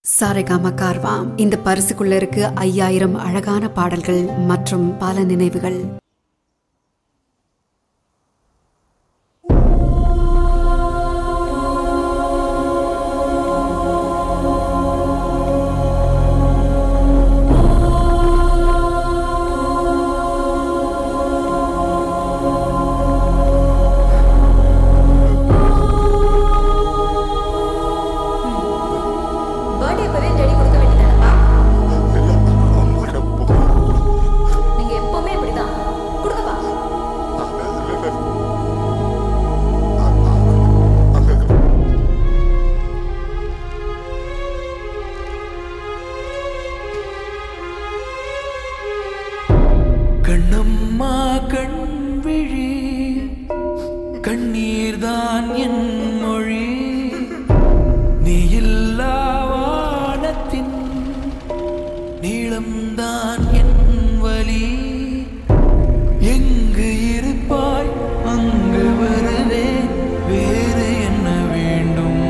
சாரேகாமா கார்வாம் இந்த பரிசுக்குள்ள இருக்கு ஐயாயிரம் அழகான பாடல்கள் மற்றும் பல நினைவுகள் பர்த்டே இப்பவே ரெடி கொடுக்க வேண்டியதானப்பா நீங்க எப்பவுமே இப்படிதான் கொடுங்கப்பா கண்ணம்மா கண் விழி கண்ணீர்தான் என் மொழி நீ இல்லா வானத்தின் நீளம்தான் என் வலி எங்கு இருப்பாய் அங்கு வருவேன் வேறு என்ன வேண்டும்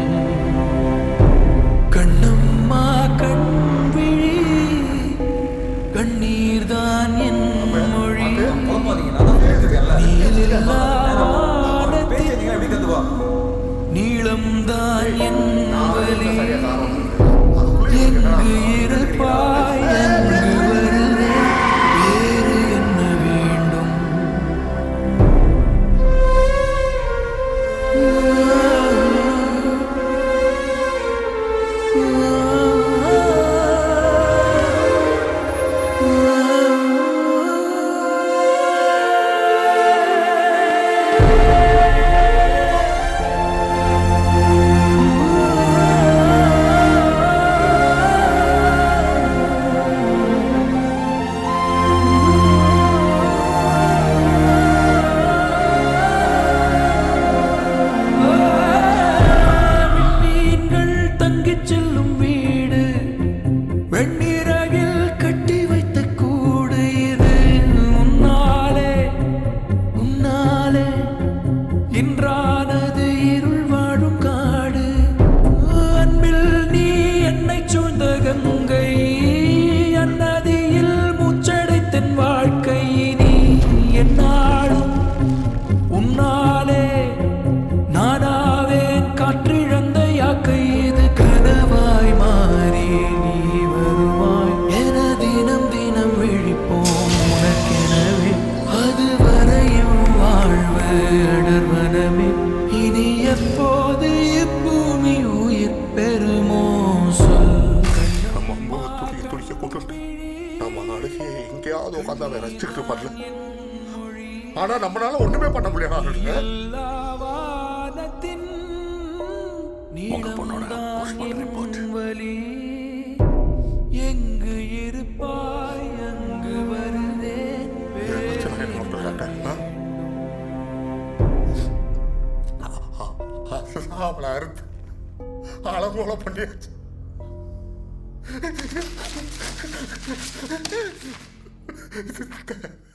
கண்ணம்மா கண் விழி கண்ணீர்தான் என் மொழி நீலில்லா வானத்தின் நீளம்தான் என் வலி எங்கு இருப்பாய் அங்கு வருவேன் வேறு என்ன வேண்டும் மீன்கள் தங்கிச் செல்லும் வீடு வெண்ணிறகில் கட்டி வைத்த கூடு இது உன்னாலே உன்னாலே இன்றானது இருள் வாழும் காடு அன்பில் நீ என்னை சூழ்ந்த கங்கை அந்நதியில் மூச்சடைத்தன் வாழ்க்கை நீ என்னாலும் உன்னாலே நானாவேன் காற்றிழந்த யாக்கை இது கனவாய் மாறி நீ வருவாய் என தினம் தினம் விழிப்போம் உனக்கெனவே அது வரையும் வாழ்வு அடர்வனமே இனி எப்போது இப்பூமி உயிர் பெறுமோ சொல் நம்ம அம்மா துடிக்க துடிக்க கொண்டு நம்ம அழுகையை எங்கேயாவது உட்காந்து அதை ரசிச்சுக்கிட்டு பண்ணல ஆனா நம்மளால ஒண்ணுமே பண்ண முடியாது வானத்தின் உங்க பொண்ணோட postmortem report. வலி எங்கு இருப்பாய் அங்கு வருவேன் என் பிரச்சனை என்ன டாக்டர் டாக்டர் ஆ? அவளை அறுத்து அலங்கோல பண்ணியாச்சு இது